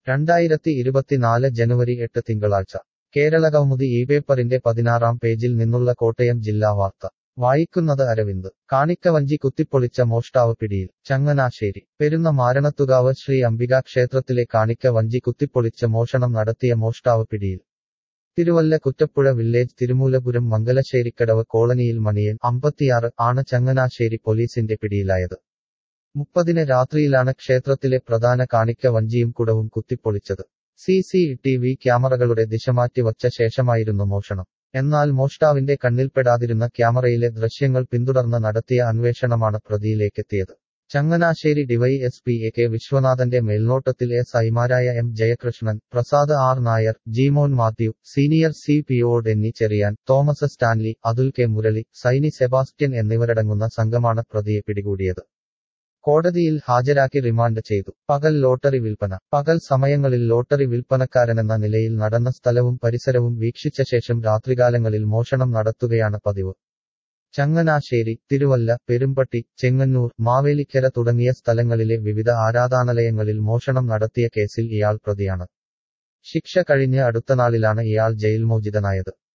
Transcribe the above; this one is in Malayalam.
രണ്ടായിരത്തി ഇരുപത്തിനാല് ജനുവരി എട്ട് തിങ്കളാഴ്ച കേരളകൗമുദി ഈ പേപ്പറിന്റെ പതിനാറാം പേജിൽ നിന്നുള്ള കോട്ടയം ജില്ലാ വാർത്ത വായിക്കുന്നത് അരവിന്ദ് കാണിക്കവഞ്ചി കുത്തിപ്പൊളിച്ച മോഷ്ടാവ് പിടിയിൽ ചങ്ങനാശ്ശേരി പെരുന്ന മാരണത്തുകാവ് ശ്രീ അംബിക ക്ഷേത്രത്തിലെ കാണിക്ക വഞ്ചി കുത്തിപ്പൊളിച്ച് മോഷണം നടത്തിയ മോഷ്ടാവ് പിടിയിൽ തിരുവല്ല കുറ്റപ്പുഴ വില്ലേജ് തിരുമൂലപുരം മംഗലശ്ശേരിക്കടവ് കോളനിയിൽ മണിയൻ അമ്പത്തിയാറ് ആണ് ചങ്ങനാശ്ശേരി പോലീസിന്റെ പിടിയിലായത് മുപ്പതിന് രാത്രിയിലാണ് ക്ഷേത്രത്തിലെ പ്രധാന കാണിക്ക വഞ്ചിയും കുടവും കുത്തിപ്പൊളിച്ചത് സി സി ടി വി ക്യാമറകളുടെ ദിശമാറ്റി വച്ച ശേഷമായിരുന്നു മോഷണം എന്നാൽ മോഷ്ടാവിന്റെ കണ്ണിൽപ്പെടാതിരുന്ന ക്യാമറയിലെ ദൃശ്യങ്ങൾ പിന്തുടർന്ന് നടത്തിയ അന്വേഷണമാണ് പ്രതിയിലേക്കെത്തിയത് Changanassery D Y S P A K വിശ്വനാഥന്റെ മേൽനോട്ടത്തിൽ എസ് ഐമാരായ M Jayakrishnan Prasad R Nair Jeemon Mathew senior C P O Denny Cherian Thomas Stanley Athul K Murali Saini Sebastian എന്നിവരടങ്ങുന്ന സംഘമാണ് പ്രതിയെ പിടികൂടിയത് കോടതിയിൽ ഹാജരാക്കി റിമാൻഡ് ചെയ്തു പകൽ ലോട്ടറി വിൽപ്പന പകൽ സമയങ്ങളിൽ ലോട്ടറി വിൽപ്പനക്കാരനെന്ന നിലയിൽ നടന്ന സ്ഥലവും പരിസരവും വീക്ഷിച്ച ശേഷം രാത്രികാലങ്ങളിൽ മോഷണം നടത്തുകയാണ് പതിവ് ചങ്ങനാശ്ശേരി തിരുവല്ല പെരുമ്പട്ടി ചെങ്ങന്നൂർ മാവേലിക്കര തുടങ്ങിയ സ്ഥലങ്ങളിലെ വിവിധ ആരാധനാലയങ്ങളിൽ മോഷണം നടത്തിയ കേസിൽ ഇയാൾ പ്രതിയാണ് ശിക്ഷ കഴിഞ്ഞ് അടുത്തനാളിലാണ് ഇയാൾ ജയിൽ മോചിതനായത്